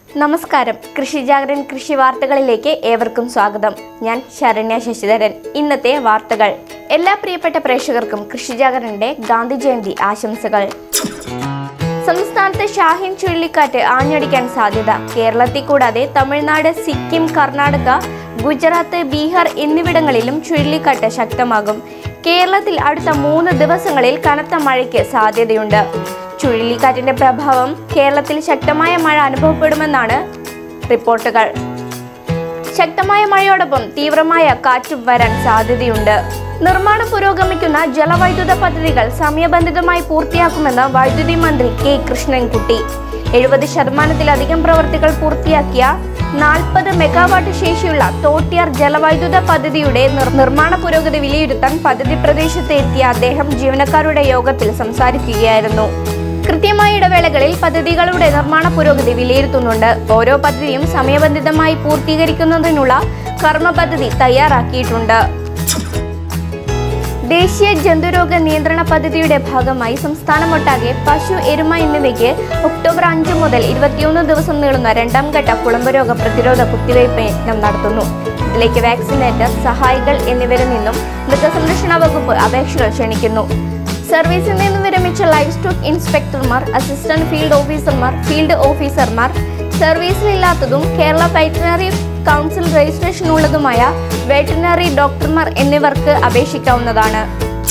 നമസ്കാരം കൃഷി ജാഗരൻ കൃഷി ജാഗരൻ കൃഷി വാർത്തകളിലേക്ക് ഏവർക്കും സ്വാഗതം ഞാൻ ശരണ്യ ശശിധരൻ ഇന്നത്തെ വാർത്തകൾ എല്ലാ പ്രിയപ്പെട്ട പ്രേക്ഷകർക്കും കൃഷി ജാഗരന്റെ ഗാന്ധി ജയന്തി ആശംസകൾ സംസ്ഥാനത്ത് ഷാഹിൻ ചുഴലിക്കാറ്റ് ആഞ്ഞടിക്കാൻ സാധ്യത കേരളത്തിൽ കൂടാതെ തമിഴ്നാട് സിക്കിം കർണാടക ഗുജറാത്ത് ബീഹാർ എന്നിവിടങ്ങളിലും ചുഴലിക്കാറ്റ് ശക്തമാകും കേരളത്തിൽ അടുത്ത മൂന്ന് ദിവസങ്ങളിൽ കനത്ത മഴയ്ക്ക് സാധ്യതയുണ്ട് ചുഴലിക്കാറ്റിന്റെ പ്രഭാവം കേരളത്തിൽ ശക്തമായ മഴ അനുഭവപ്പെടുമെന്നാണ് റിപ്പോർട്ടുകൾ ശക്തമായ മഴയോടൊപ്പം തീവ്രമായ കാറ്റും വരാൻ സാധ്യതയുണ്ട് നിർമ്മാണം പുരോഗമിക്കുന്ന ജലവൈദ്യുത പദ്ധതികൾ സമയബന്ധിതമായി പൂർത്തിയാക്കുമെന്ന് വൈദ്യുതി മന്ത്രി കെ കൃഷ്ണൻകുട്ടി എഴുപത് ശതമാനത്തിലധികം പ്രവൃത്തികൾ പൂർത്തിയാക്കിയ നാൽപ്പത് മെഗാവാട്ട് ശേഷിയുള്ള തോട്ടിയാർ ജലവൈദ്യുത പദ്ധതിയുടെ നിർ- നിർമ്മാണ പുരോഗതി വിലയിരുത്താൻ പദ്ധതി പ്രദേശത്ത് എത്തിയ അദ്ദേഹം ജീവനക്കാരുടെ യോഗത്തിൽ സംസാരിക്കുകയായിരുന്നു കൃത്യമായ ഇടവേളകളിൽ പദ്ധതികളുടെ നിർമ്മാണ പുരോഗതി വിലയിരുത്തുന്നുണ്ട് ഓരോ പദ്ധതിയും സമയബന്ധിതമായി പൂർത്തീകരിക്കുന്നതിനുള്ള കർമ്മ പദ്ധതി തയ്യാറാക്കിയിട്ടുണ്ട് ദേശീയ ജന്തുരോഗ നിയന്ത്രണ പദ്ധതിയുടെ ഭാഗമായി സംസ്ഥാനമൊട്ടാകെ പശു എരുമ എന്നിവയ്ക്ക് ഒക്ടോബർ അഞ്ച് മുതൽ ഇരുപത്തിയൊന്ന് ദിവസം നീളുന്ന രണ്ടാം ഘട്ട കുളമ്പുരോഗ പ്രതിരോധ കുത്തിവയ്പ് യജ്ഞം നടത്തുന്നു ഇതിലേക്ക് വാക്സിനേറ്റർ സഹായികൾ എന്നിവരിൽ നിന്നും മൃഗസംരക്ഷണ വകുപ്പ് അപേക്ഷകൾ ക്ഷണിക്കുന്നു സർവീസിൽ നിന്ന് വിരമിച്ച ലൈഫ് സ്റ്റോക്ക് ഇൻസ്പെക്ടർമാർ അസിസ്റ്റന്റ് ഫീൽഡ് ഓഫീസർമാർ ഫീൽഡ് ഓഫീസർമാർ സർവീസിലില്ലാത്തതും കേരള വെറ്റിനറി കൗൺസിൽ രജിസ്ട്രേഷൻ ഉള്ളതുമായ വെറ്റിനറി ഡോക്ടർമാർ എന്നിവർക്ക് അപേക്ഷിക്കാവുന്നതാണ്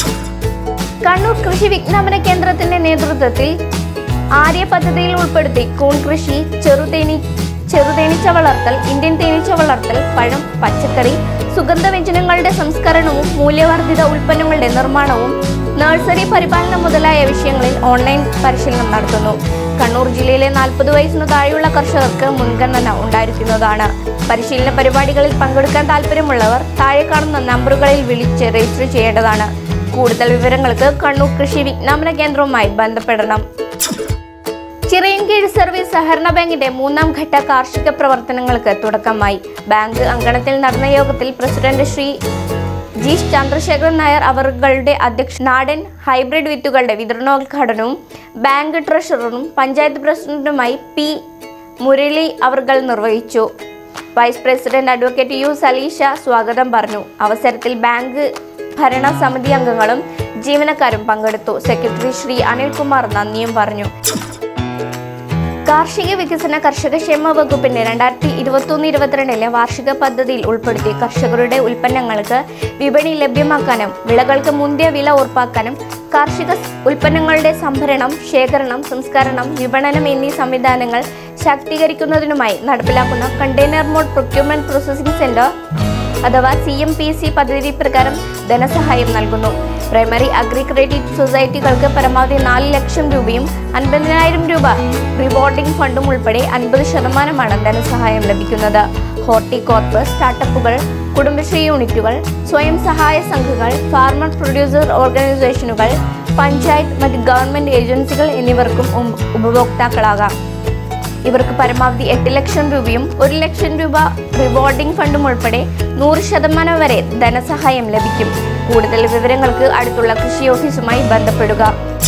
കണ്ണൂർ കൃഷി വിജ്ഞാപന കേന്ദ്രത്തിന്റെ നേതൃത്വത്തിൽ ആര്യ പദ്ധതിയിൽ ഉൾപ്പെടുത്തി കൂൺ കൃഷി ചെറുതേനി ചെറുതേനീച്ച വളർത്തൽ ഇന്ത്യൻ തേനീച്ച വളർത്തൽ പഴം പച്ചക്കറി സുഗന്ധവ്യഞ്ജനങ്ങളുടെ സംസ്കരണവും മൂല്യവർദ്ധിത ഉൽപ്പന്നങ്ങളുടെ നിർമ്മാണവും നഴ്സറി പരിപാലനം മുതലായ വിഷയങ്ങളിൽ ഓൺലൈൻ പരിശീലനം നടത്തുന്നു കണ്ണൂർ ജില്ലയിലെ നാൽപ്പത് വയസ്സിന് താഴെയുള്ള കർഷകർക്ക് മുൻഗണന ഉണ്ടായിരിക്കുന്നതാണ് പരിശീലന പരിപാടികളിൽ പങ്കെടുക്കാൻ താല്പര്യമുള്ളവർ താഴെ കാണുന്ന നമ്പറുകളിൽ വിളിച്ച് രജിസ്റ്റർ ചെയ്യേണ്ടതാണ് കൂടുതൽ വിവരങ്ങൾക്ക് കണ്ണൂർ കൃഷി വിജ്ഞാപന കേന്ദ്രവുമായി ബന്ധപ്പെടണം ചിറയൻകീഴ് സർവീസ് സഹകരണ ബാങ്കിന്റെ മൂന്നാം ഘട്ട കാർഷിക പ്രവർത്തനങ്ങൾക്ക് തുടക്കമായി ബാങ്ക് അങ്കണത്തിൽ നടന്ന യോഗത്തിൽ പ്രസിഡന്റ് ശ്രീ ജി ചന്ദ്രശേഖരൻ നായർ അവറുകളുടെ അധ്യക്ഷ നാടൻ ഹൈബ്രിഡ് വിത്തുകളുടെ വിതരണോദ്ഘാടനവും ബാങ്ക് ട്രഷററും പഞ്ചായത്ത് പ്രസിഡന്റുമായി പി മുരളി അവർകൾ നിർവഹിച്ചു vice president advocate U Saleesha സ്വാഗതം പറഞ്ഞു അവസരത്തിൽ ബാങ്ക് ഭരണസമിതി അംഗങ്ങളും ജീവനക്കാരും പങ്കെടുത്തു സെക്രട്ടറി ശ്രീ അനിൽകുമാർ നന്ദിയും പറഞ്ഞു കാർഷിക വികസന കർഷക ക്ഷേമ വകുപ്പിന്റെ രണ്ടായിരത്തി ഇരുപത്തൊന്ന് ഇരുപത്തിരണ്ടിലെ വാർഷിക പദ്ധതിയിൽ ഉൾപ്പെടുത്തി കർഷകരുടെ ഉൽപ്പന്നങ്ങൾക്ക് വിപണി ലഭ്യമാക്കാനും വിളകൾക്ക് മുന്തിയ വില ഉറപ്പാക്കാനും കാർഷിക സ് ഉൽപ്പന്നങ്ങളുടെ സംഭരണം ശേഖരണം സംസ്കരണം വിപണനം എന്നീ സംവിധാനങ്ങൾ ശാക്തീകരിക്കുന്നതിനുമായി നടപ്പിലാക്കുന്ന container mode procurement processing centre അഥവാ സി എം പി സി പദ്ധതി പ്രകാരം ധനസഹായം നൽകുന്നു പ്രൈമറി അഗ്രി ക്രെഡിറ്റ് സൊസൈറ്റികൾക്ക് പരമാവധി നാല് ലക്ഷം രൂപയും അൻപതിനായിരം രൂപ റിവോർഡിംഗ് ഫണ്ടും ഉൾപ്പെടെ അൻപത് ശതമാനമാണ് ധനസഹായം ലഭിക്കുന്നത് ഹോർട്ടികോർപ്പ് സ്റ്റാർട്ടപ്പുകൾ കുടുംബശ്രീ യൂണിറ്റുകൾ സ്വയം സഹായ സംഘങ്ങൾ ഫാർമർ പ്രൊഡ്യൂസർ ഓർഗനൈസേഷനുകൾ പഞ്ചായത്ത് മറ്റ് ഗവൺമെന്റ് ഏജൻസികൾ എന്നിവർക്കും ഉം- ഉപഭോക്താക്കളാകാം ഇവർക്ക് പരമാവധി എട്ട് ലക്ഷം രൂപയും ഒരു ലക്ഷം രൂപ റിവോർഡിംഗ് ഫണ്ടും ഉൾപ്പെടെ നൂറ് ശതമാനം വരെ ധനസഹായം ലഭിക്കും കൂടുതൽ വിവരങ്ങൾക്ക് അടുത്തുള്ള കൃഷി ഓഫീസുമായി ബന്ധപ്പെടുക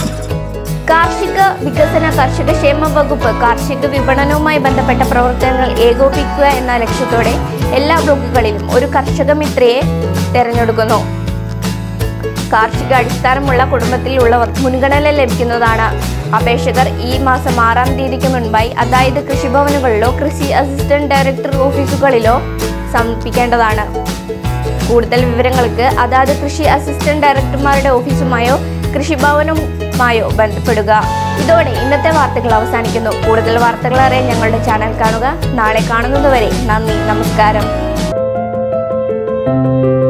കാർഷിക വികസന കർഷക ക്ഷേമ വകുപ്പ് കാർഷിക വിപണനവുമായി ബന്ധപ്പെട്ട പ്രവർത്തനങ്ങൾ ഏകോപിക്കുക എന്ന ലക്ഷ്യത്തോടെ എല്ലാ ബ്ലോക്കുകളിലും ഒരു കർഷക മിത്രയെ തെരഞ്ഞെടുക്കുന്നു കാർഷിക അടിസ്ഥാനമുള്ള കുടുംബത്തിലുള്ളവർ മുൻഗണന ലഭിക്കുന്നതാണ് അപേക്ഷകർ ഈ മാസം ആറാം തീയതിക്ക് മുൻപായി അതായത് കൃഷിഭവനുകളിലോ കൃഷി അസിസ്റ്റന്റ് ഡയറക്ടർ ഓഫീസുകളിലോ സമർപ്പിക്കേണ്ടതാണ് കൂടുതൽ വിവരങ്ങൾക്ക് അതാത് കൃഷി അസിസ്റ്റന്റ് ഡയറക്ടർമാരുടെ ഓഫീസുമായോ കൃഷിഭവനുമായോ ബന്ധപ്പെടുക ഇതോടെ ഇന്നത്തെ വാർത്തകൾ അവസാനിക്കുന്നു കൂടുതൽ വാർത്തകൾ അറിയാൻ ഞങ്ങളുടെ ചാനൽ കാണുക നാളെ കാണുന്നതുവരെ നന്ദി നമസ്കാരം